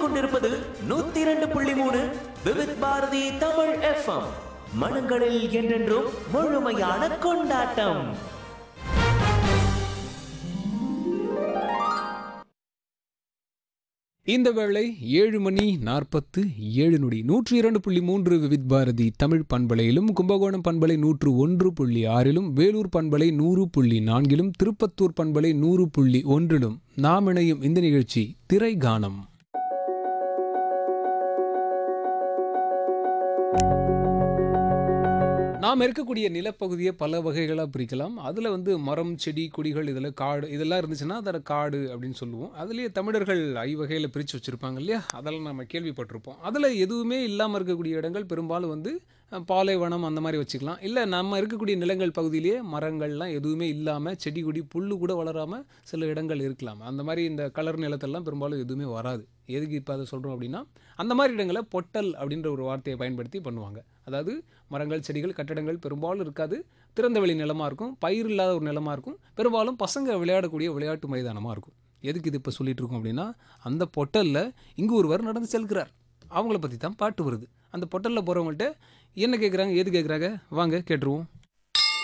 கேட்டுக்கொண்டிருப்பது நூத்தி இரண்டு புள்ளி மூணு விவித் பாரதி தமிழ் எஃப்எம் மனங்களில் என்றென்றும் முழுமையான கொண்டாட்டம் இந்த வேளை ஏழு மணி நாற்பத்து ஏழு நொடி நூற்றி இரண்டு புள்ளி மூன்று விவித் பாரதி தமிழ் பண்பலையிலும் கும்பகோணம் பண்பலை நூற்று ஒன்று புள்ளி ஆறிலும் வேலூர் பண்பலை நூறு புள்ளி நான்கிலும் திருப்பத்தூர் பண்பலை நூறு புள்ளி ஒன்றிலும் நாம் இணையும் இந்த நிகழ்ச்சி திரை கானம் நாம் இருக்கக்கூடிய நிலப்பகுதியை பல வகைகளாக பிரிக்கலாம் அதில் வந்து மரம் செடி கொடிகள் இதில் காடு இதெல்லாம் இருந்துச்சுன்னா அதை காடு அப்படின்னு சொல்லுவோம் அதுலேயே தமிழர்கள் ஐவகையில் பிரித்து வச்சுருப்பாங்க இல்லையா அதெல்லாம் நம்ம கேள்விப்பட்டிருப்போம் அதில் எதுவுமே இல்லாமல் இருக்கக்கூடிய இடங்கள் பெரும்பாலும் வந்து அஹ், பாலைவனம் அந்த மாதிரி வச்சுக்கலாம் இல்லை நம்ம இருக்கக்கூடிய நிலங்கள் பகுதியிலேயே மரங்கள்லாம் எதுவுமே இல்லாமல் செடி கொடி புல்லு கூட வளராமல் சில இடங்கள் இருக்கலாம் அந்த மாதிரி இந்த கலர் நிலத்தெல்லாம் பெரும்பாலும் எதுவுமே வராது எதுக்கு இப்போ அதை சொல்கிறோம் அப்படின்னா அந்த மாதிரி இடங்களை பொட்டல் அப்படின்ற ஒரு வார்த்தையை பயன்படுத்தி பண்ணுவாங்க அதாவது மரங்கள் செடிகள் கட்டடங்கள் பெரும்பாலும் இருக்காது திறந்த வெளி நிலமாக இருக்கும் பயிர் இல்லாத ஒரு நிலமாக இருக்கும் பெரும்பாலும் பசங்க விளையாடக்கூடிய விளையாட்டு மைதானமாக இருக்கும் எதுக்கு இது இப்போ சொல்லிட்டு இருக்கோம் அப்படின்னா அந்த பொட்டலில் இங்கு ஒருவர் நடந்து செல்கிறார் அவங்கள பற்றி தான் பாட்டு வருது அந்த பொட்டலில் போகிறவங்கள்ட்ட என்ன கேட்குறாங்க எது கேட்குறாங்க வாங்க கேட்டுருவோம்